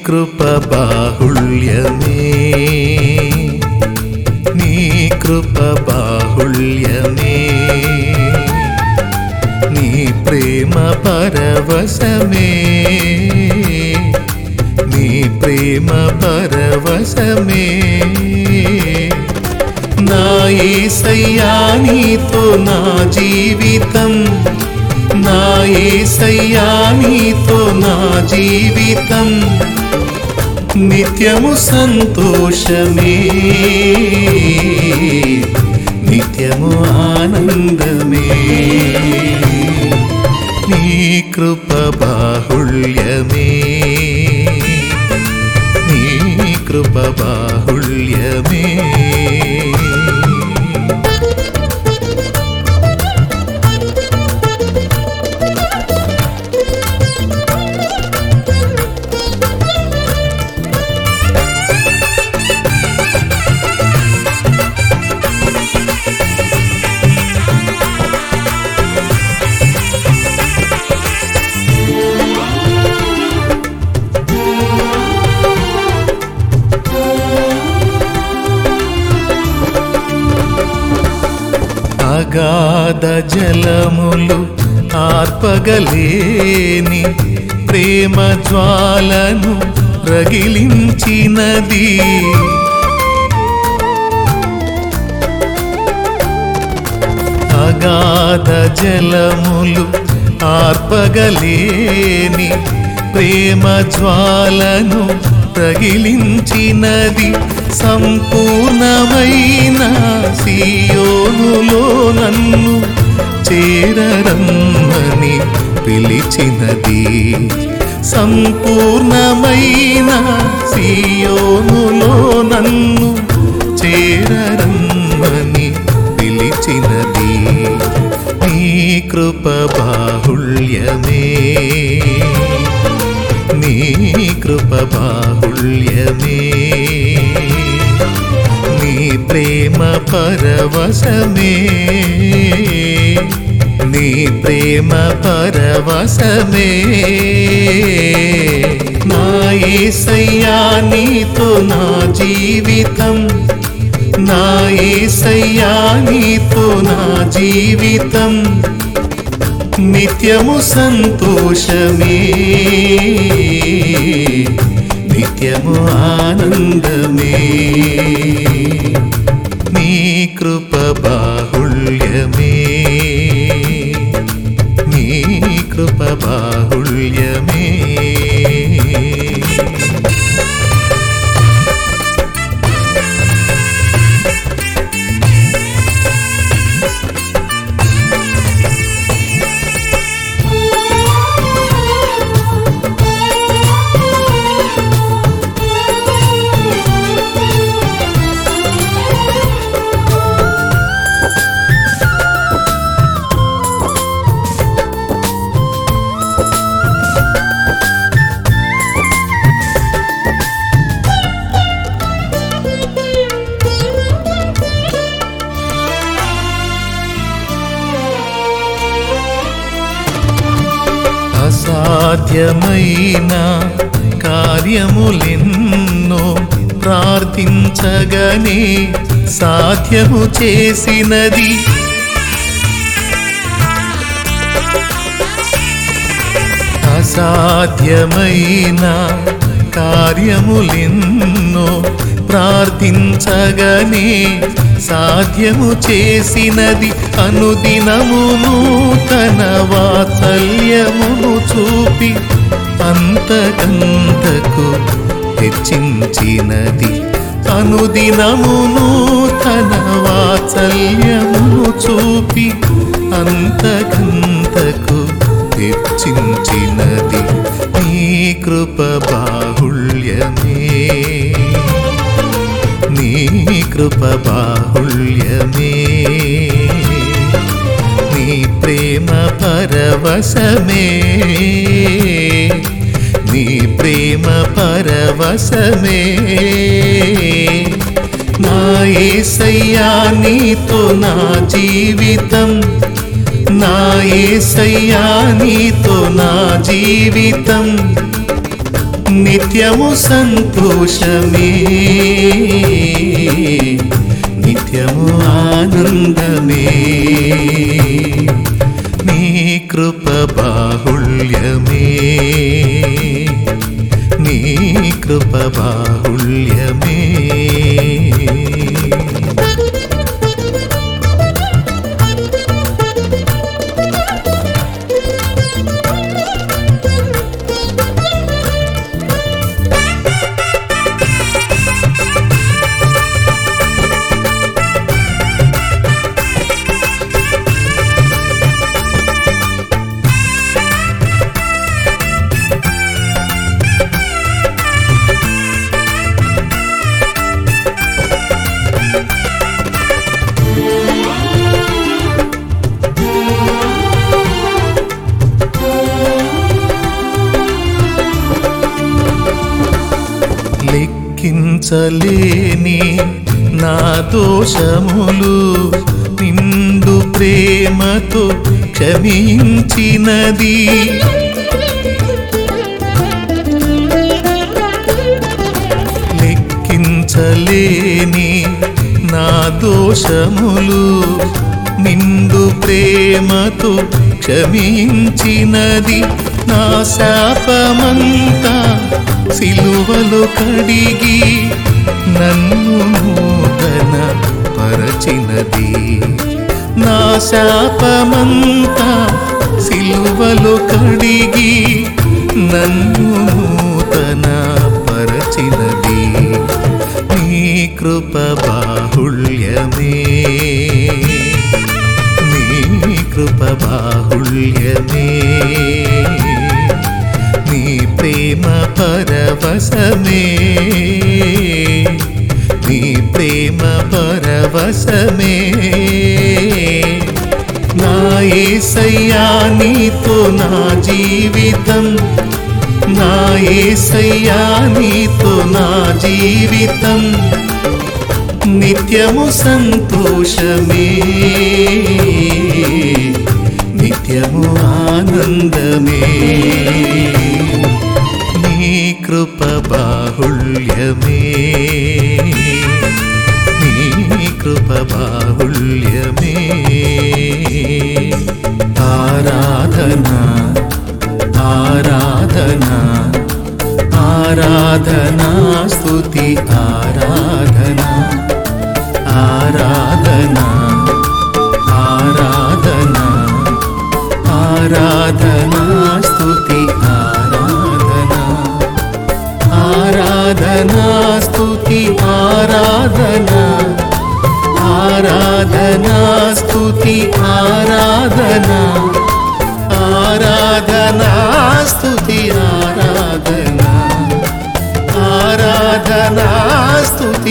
కృప బాహుళ్యమే నీ కృప బాహుళ్యమే నీ ప్రేమ పరవశమే నీ ప్రేమ పరవశమే నా ఏసయ్యా నీతో నా జీవితం నా ఏసయ్యా నీతో నా జీవితం నిత్యము సంతోషమే నిత్యము ఆనందమే నీ కృప బాహుళ్యమే నీ కృప బాహుళ్యమే అగాధ జలములు ఆర్పగలేని ప్రేమ జ్వాలను రగిలించినది అగాధ జలములు ఆర్పగలేని ప్రేమ జ్వాలను రగిలించినది సంపూర్ణమైన సియోనులో నన్ను చేరరమ్మని పిలిచినది సంపూర్ణమైన సియోనులో నన్ను చేరరమ్మని పిలిచినది నీ కృప బాహుళ్యమే నీ కృప బాహుళ్యమే నీ ప్రేమ పరవశమే నీ ప్రేమ పరవశమే నా ఏసయ్యా నీతో నా జీవితం నా ఏసయ్యా నీతో నా జీవితం నిత్యము సంతోషమే నిత్యము ఆనందమే నీ కృప బాహుళ్యమే నీ కృప బాహుళ్యమే అసాధ్యమైన కార్యములెన్నో ప్రార్థించగనే సాధ్యము చేసినది అసాధ్యమైన కార్యములెన్నో ప్రార్థించగనే సాధ్యము చేసినది అనుదినమును తన వాత్సల్యమును చూపి అంతకంతకు హెచ్చించినది అనుదినమును తన వాత్సల్యమును చూపి అంతకంతకు హెచ్చించినది నీ కృప బాహుళ్యమే నీ కృప బాహుళ్యమే నీ ప్రేమ పరవశమే నీ ప్రేమ పరవశమే నా ఏసయ్యా నీతో నా జీవితం నా ఏసయ్యా నీతో నా జీవితం నిత్యము సంతోషమే నిత్యము ఆనందమే నీ కృప బాహుళ్యమే నీ కృప బాహుళ్యమే లెక్కించలేని నా దోషములు నిండు ప్రేమతో క్షమించినది లెక్కించలేని నా దోషములు నిండు ప్రేమతో క్షమించినది నా శాపమంతా సిలువలో కడిగి నన్ను నూతన పరచినది నా శాపమంతా సిలువలో కడిగి నన్ను నూతన పరచినది నీ కృప బాహుళ్యమే నీ కృప బాహుళ్యమే నీ ప్రేమ పరవశమే నీ ప్రేమ పరవశమే నా ఏసయ్యా నీతో నా జీవితం నా ఏసయ్యా నీతో నా జీవితం నిత్యము సంతోషమే నిత్యము ఆనందమే నీ కృప బాహుళ్యమే నీ కృప బాహుళ్యమే ఆరాధనా ఆరాధనా ఆరాధనా స్తుతి ఆరాధనా ఆరాధనా ఆరాధనా ఆరాధనా స్తుతి ఆరాధనా ఆరాధనా స్తుతి ఆరాధనా ఆరాధనా స్తుతి ఆరాధనా ఆరాధనా స్తుతి ఆరాధనా ఆరాధనా స్తుతి